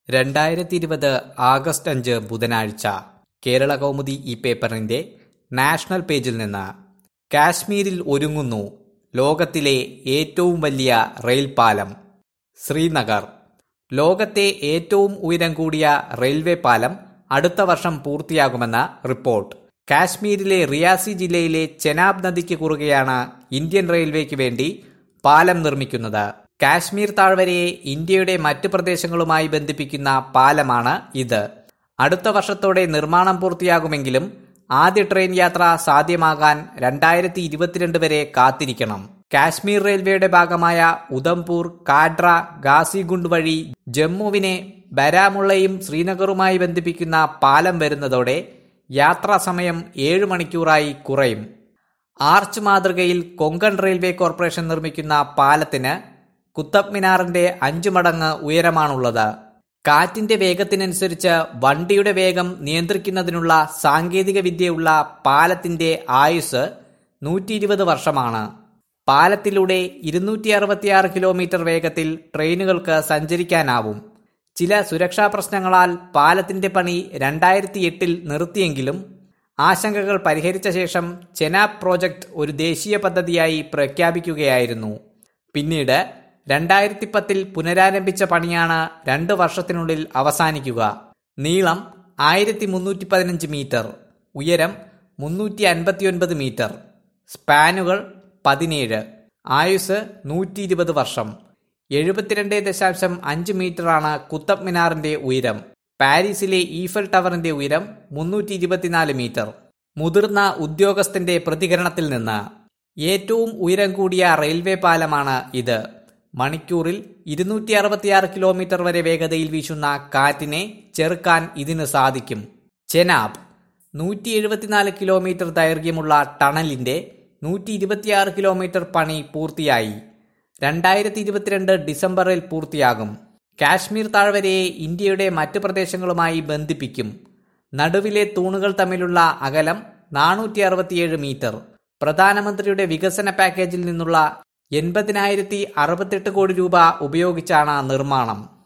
രണ്ടായിരത്തി ഇരുപത് ആഗസ്റ്റ് അഞ്ച് ബുധനാഴ്ച കേരള കൗമുദി ഈ പേപ്പറിന്റെ നാഷണൽ പേജിൽ നിന്ന് കാശ്മീരിൽ ഒരുങ്ങുന്നു ലോകത്തിലെ ഏറ്റവും വലിയ റെയിൽ പാലം ശ്രീനഗർ ലോകത്തെ ഏറ്റവും ഉയരം കൂടിയ റെയിൽവേ പാലം അടുത്ത വർഷം പൂർത്തിയാകുമെന്ന റിപ്പോർട്ട് കാശ്മീരിലെ റിയാസി ജില്ലയിലെ ചെനാബ് നദിക്ക് കുറുകെയാണ് ഇന്ത്യൻ റെയിൽവേക്ക് വേണ്ടി പാലം നിർമ്മിക്കുന്നത് കാശ്മീർ താഴ്വരയെ ഇന്ത്യയുടെ മറ്റ് പ്രദേശങ്ങളുമായി ബന്ധിപ്പിക്കുന്ന പാലമാണ് ഇത് അടുത്ത വർഷത്തോടെ നിർമ്മാണം പൂർത്തിയാകുമെങ്കിലും ആദ്യ ട്രെയിൻ യാത്ര സാധ്യമാകാൻ രണ്ടായിരത്തി ഇരുപത്തിരണ്ട് വരെ കാത്തിരിക്കണം കാശ്മീർ റെയിൽവേയുടെ ഭാഗമായ ഉധംപൂർ കാഡ്ര ഗാസിഗുണ്ട് വഴി ജമ്മുവിനെ ബരാമുള്ളയും ശ്രീനഗറുമായി ബന്ധിപ്പിക്കുന്ന പാലം വരുന്നതോടെ യാത്രാ സമയം ഏഴ് മണിക്കൂറായി കുറയും ആർച്ച് മാതൃകയിൽ കൊങ്കൺ റെയിൽവേ കോർപ്പറേഷൻ നിർമ്മിക്കുന്ന പാലത്തിന് കുത്തബ് മിനാറിന്റെ അഞ്ചു മടങ്ങ് ഉയരമാണുള്ളത് കാറ്റിന്റെ വേഗത്തിനനുസരിച്ച് വണ്ടിയുടെ വേഗം നിയന്ത്രിക്കുന്നതിനുള്ള സാങ്കേതിക വിദ്യയുള്ള പാലത്തിന്റെ ആയുസ് നൂറ്റി ഇരുപത് വർഷമാണ് പാലത്തിലൂടെ ഇരുന്നൂറ്റി അറുപത്തിയാറ് കിലോമീറ്റർ വേഗത്തിൽ ട്രെയിനുകൾക്ക് സഞ്ചരിക്കാനാവും ചില സുരക്ഷാ പ്രശ്നങ്ങളാൽ പാലത്തിന്റെ പണി രണ്ടായിരത്തി എട്ടിൽ നിർത്തിയെങ്കിലും ആശങ്കകൾ പരിഹരിച്ച ശേഷം ചെനാബ് പ്രോജക്ട് ഒരു ദേശീയ പദ്ധതിയായി പ്രഖ്യാപിക്കുകയായിരുന്നു പിന്നീട് രണ്ടായിരത്തി പത്തിൽ പുനരാരംഭിച്ച പണിയാണ് രണ്ട് വർഷത്തിനുള്ളിൽ അവസാനിക്കുക നീളം ആയിരത്തി മുന്നൂറ്റി പതിനഞ്ച് മീറ്റർ ഉയരം മുന്നൂറ്റി അൻപത്തിയൊൻപത് മീറ്റർ സ്പാനുകൾ പതിനേഴ് ആയുസ് നൂറ്റി ഇരുപത് വർഷം എഴുപത്തിരണ്ട് ദശാംശം അഞ്ച് മീറ്ററാണ് കുത്തബ് മിനാറിന്റെ ഉയരം പാരീസിലെ ഈഫൽ ടവറിന്റെ ഉയരം മുന്നൂറ്റി ഇരുപത്തിനാല് മീറ്റർ മുതിർന്ന ഉദ്യോഗസ്ഥന്റെ പ്രതികരണത്തിൽ നിന്ന് ഏറ്റവും ഉയരം കൂടിയ റെയിൽവേ പാലമാണ് ഇത് മണിക്കൂറിൽ ഇരുന്നൂറ്റി അറുപത്തിയാറ് കിലോമീറ്റർ വരെ വേഗതയിൽ വീശുന്ന കാറ്റിനെ ചെറുക്കാൻ ഇതിന് സാധിക്കും ചെനാബ് നൂറ്റി എഴുപത്തിനാല് കിലോമീറ്റർ ദൈർഘ്യമുള്ള ടണലിന്റെ നൂറ്റി ഇരുപത്തിയാറ് കിലോമീറ്റർ പണി പൂർത്തിയായി രണ്ടായിരത്തി ഇരുപത്തിരണ്ട് ഡിസംബറിൽ പൂർത്തിയാകും കാശ്മീർ താഴ്വരയെ ഇന്ത്യയുടെ മറ്റ് പ്രദേശങ്ങളുമായി ബന്ധിപ്പിക്കും നടുവിലെ തൂണുകൾ തമ്മിലുള്ള അകലം നാനൂറ്റി അറുപത്തിയേഴ് മീറ്റർ പ്രധാനമന്ത്രിയുടെ വികസന പാക്കേജിൽ നിന്നുള്ള എൺപതിനായിരത്തി അറുപത്തെട്ട് കോടി രൂപ ഉപയോഗിച്ചാണ് നിർമ്മാണം